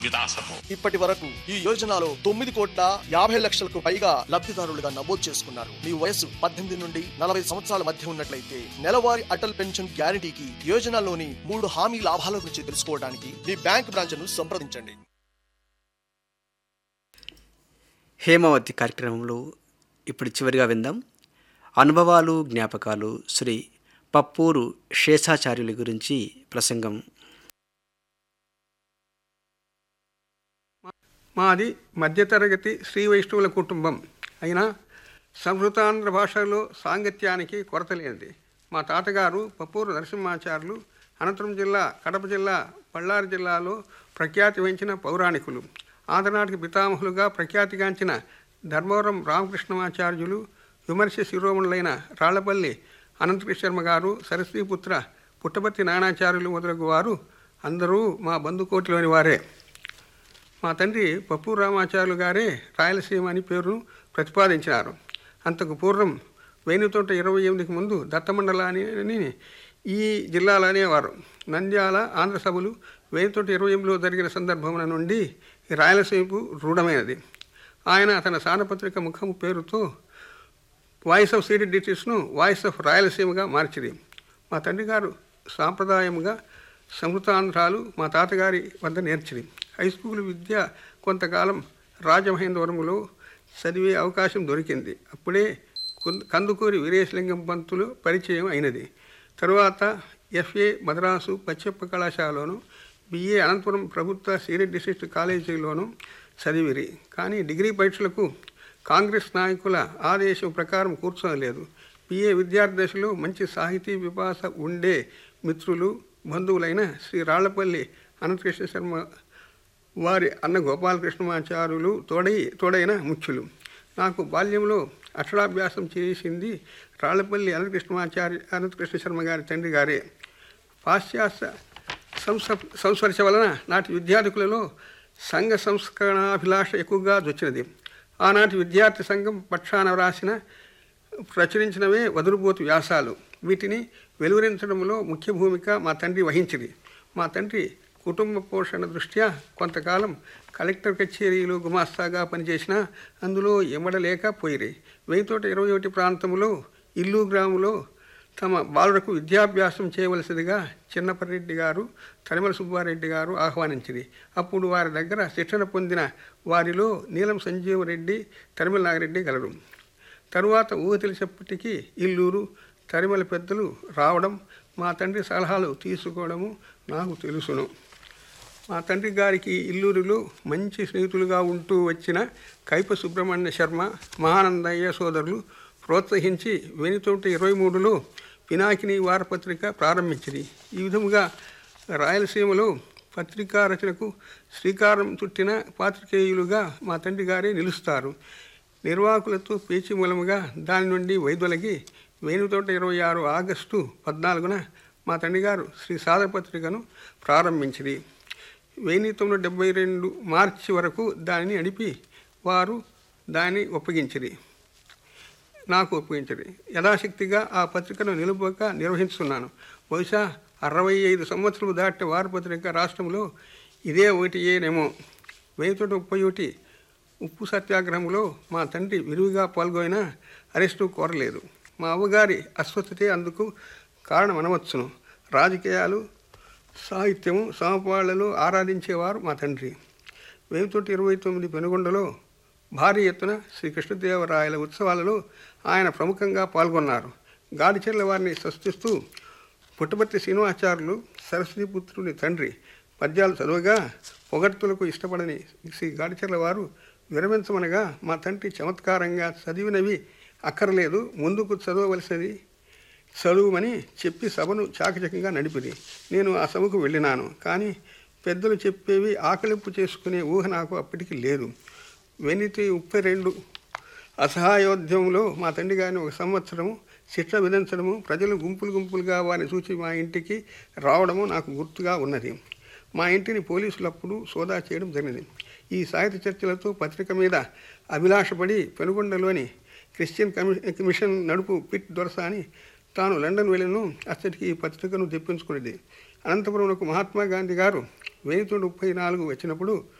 విలాసము ఇప్పటి వరకు ఈ యోజనలో తొమ్మిది కోట్ల యాభై లక్షలకు పైగా లబ్ధిదారులుగా నమోదు చేసుకున్నారు మీ వయసు పద్దెనిమిది నుండి నలభై సంవత్సరాల మధ్య ఉన్నట్లయితే నెలవారీ అటల్ పెన్షన్ గ్యారంటీకి యోజనలోని మూడు హామీ లాభాల గురించి తెలుసుకోవడానికి మీ బ్యాంక్ బ్రాంచ్ను సంప్రదించండి హేమావతి కార్యక్రమంలో ఇప్పుడు చివరిగా విందాం అనుభవాలు జ్ఞాపకాలు శ్రీ పప్పూరు శేషాచార్యుల గురించి ప్రసంగం మాది మధ్యతరగతి శ్రీ వైష్ణవుల కుటుంబం అయినా సంస్కృతాంధ్ర భాషలో సాంగత్యానికి కొరత లేనిది మా తాతగారు పప్పూరు నరసింహాచార్యులు అనంతపురం జిల్లా కడప జిల్లా బళ్ళారి జిల్లాలో ప్రఖ్యాతి వహించిన పౌరాణికులు ఆంధ్రనాటికి పితామహులుగా ప్రఖ్యాతిగాంచిన ధర్మవరం రామకృష్ణమాచార్యులు విమర్శ శిరోమణులైన రాళ్లపల్లి అనంతకృష్ణ శర్మ గారు సరస్వీపుత్ర పుట్టపర్తి నానాచార్యులు మొదలగు వారు అందరూ మా బంధుకోటిలోని వారే మా తండ్రి పప్పు రామాచార్యులు గారే రాయలసీమ అని పేరును ప్రతిపాదించినారు అంతకు పూర్వం వేణుతోట ఇరవై ఎనిమిదికి ముందు దత్తమండలాన్ని అని ఈ జిల్లాలు అనేవారు నంద్యాల ఆంధ్ర సభలు వేణుతోట ఇరవై ఎనిమిదిలో జరిగిన సందర్భమున నుండి ఈ రాయలసీమకు రూఢమైనది ఆయన తన సానపత్రిక ముఖము పేరుతో వాయిస్ ఆఫ్ సీడెడ్ డిస్ట్రిక్ట్స్ను వాయిస్ ఆఫ్ రాయలసీమగా మార్చిది మా తండ్రి గారు సాంప్రదాయముగా సంస్కృతాంధ్రాలు మా తాతగారి వద్ద నేర్చింది హై స్కూల్ విద్య కొంతకాలం రాజమహేంద్రవరంలో చదివే అవకాశం దొరికింది అప్పుడే కుం- కందుకూరి వీరేశలింగం పంతులు పరిచయం అయినది తరువాత ఎఫ్ఏ మద్రాసు పశ్చిమ కళాశాలలోను బిఏ అనంతపురం ప్రభుత్వ సీనియర్ డిస్ట్రిక్ట్ కాలేజీలోను చదివిరి కానీ డిగ్రీ పరీక్షలకు కాంగ్రెస్ నాయకుల ఆదేశం ప్రకారం కూర్చోలేదు బిఏ విద్యార్థి దశలో మంచి సాహితీ విపాస ఉండే మిత్రులు బంధువులైన శ్రీ రాళ్లపల్లి అనంతకృష్ణ శర్మ వారి అన్న గోపాలకృష్ణమాచార్యులు తోడై తోడైన ముఖ్యులు నాకు బాల్యంలో అక్షరాభ్యాసం చేసింది రాళ్లపల్లి అనంతకృష్ణమాచార్య అనంతకృష్ణ శర్మ గారి తండ్రి గారే పాశ్చాత్య సంస సంస్పర్శ వలన నాటి విద్యార్థికులలో సంఘ సంస్కరణాభిలాష ఎక్కువగా వచ్చినది ఆనాటి విద్యార్థి సంఘం పక్షాన వ్రాసిన ప్రచురించినవే వదురుబోతు వ్యాసాలు వీటిని వెలువరించడంలో ముఖ్య భూమిక మా తండ్రి వహించింది మా తండ్రి కుటుంబ పోషణ దృష్ట్యా కొంతకాలం కలెక్టర్ కచేరీలో గుమాస్తాగా పనిచేసిన అందులో ఎమ్మడలేకపోయిరి వెయ్యితోట ఇరవై ఒకటి ప్రాంతంలో ఇల్లు గ్రామంలో తమ బాలులకు విద్యాభ్యాసం చేయవలసిందిగా చిన్నపరెడ్డి గారు తరిమల సుబ్బారెడ్డి గారు ఆహ్వానించింది అప్పుడు వారి దగ్గర శిక్షణ పొందిన వారిలో నీలం సంజీవరెడ్డి తరిమల నాగిరెడ్డి గలరు తరువాత ఊహ తెలిసేప్పటికీ ఇల్లూరు తరిమల పెద్దలు రావడం మా తండ్రి సలహాలు తీసుకోవడము నాకు తెలుసును మా తండ్రి గారికి ఇల్లూరులో మంచి స్నేహితులుగా ఉంటూ వచ్చిన కైప సుబ్రహ్మణ్య శర్మ మహానందయ్య సోదరులు ప్రోత్సహించి వెనుతోటి ఇరవై మూడులో పినాకిని వారపత్రిక ప్రారంభించింది ఈ విధముగా రాయలసీమలో పత్రికా రచనకు శ్రీకారం చుట్టిన పాత్రికేయులుగా మా తండ్రి గారే నిలుస్తారు నిర్వాహకులతో పేచి మూలముగా దాని నుండి వైదొలగి వేణుతోట ఇరవై ఆరు ఆగస్టు పద్నాలుగున మా తండ్రి గారు శ్రీ సాధన పత్రికను ప్రారంభించింది వెయ్యి తొమ్మిది వందల డెబ్బై రెండు మార్చి వరకు దానిని నడిపి వారు దాన్ని ఒప్పగించిరి నాకు ఒప్పించండి యథాశక్తిగా ఆ పత్రికను నిలుపుక నిర్వహిస్తున్నాను బహుశా అరవై ఐదు సంవత్సరాలు దాటిన వారపత్రిక రాష్ట్రంలో ఇదే ఒకటియేనేమో వెయ్యితోటి ముప్పై ఒకటి ఉప్పు సత్యాగ్రహంలో మా తండ్రి విరివిగా పాల్గొనినా అరెస్టు కోరలేదు మా అవ్వగారి అస్వస్థతే అందుకు కారణం అనవచ్చును రాజకీయాలు సాహిత్యము సమపాళ్లలో ఆరాధించేవారు మా తండ్రి వేమితోటి ఇరవై తొమ్మిది పెనుగొండలో భారీ ఎత్తున శ్రీ కృష్ణదేవరాయల ఉత్సవాలలో ఆయన ప్రముఖంగా పాల్గొన్నారు గాడిచెర్ల వారిని సృష్టిస్తూ పుట్టపర్తి శ్రీనివాచార్యులు సరస్వతిపుత్రుని తండ్రి పద్యాలు చదువుగా పొగడ్తులకు ఇష్టపడని శ్రీ గాడిచెర్ల వారు విరమించమనగా మా తండ్రి చమత్కారంగా చదివినవి అక్కర్లేదు ముందుకు చదవవలసినది చదువుమని చెప్పి సభను చాకచక్యంగా నడిపిది నేను ఆ సభకు వెళ్ళినాను కానీ పెద్దలు చెప్పేవి ఆకలింపు చేసుకునే ఊహ నాకు అప్పటికి లేదు వెనితి ముప్పై రెండు అసహాయోద్యమంలో మా తండ్రి గారిని ఒక సంవత్సరము శిక్ష విధించడము ప్రజలు గుంపులు గుంపులుగా వారిని చూసి మా ఇంటికి రావడము నాకు గుర్తుగా ఉన్నది మా ఇంటిని పోలీసులు అప్పుడు సోదా చేయడం జరిగింది ఈ సాహిత్య చర్చలతో పత్రిక మీద అభిలాషపడి పెనుగొండలోని క్రిస్టియన్ కమి కమిషన్ నడుపు పిట్ దొరసాని తాను లండన్ వెళ్ళను అచ్చటికి ఈ పత్రికను తెప్పించుకునేది అనంతపురంలో మహాత్మా గాంధీ గారు వెయ్యి తొంభై నాలుగు వచ్చినప్పుడు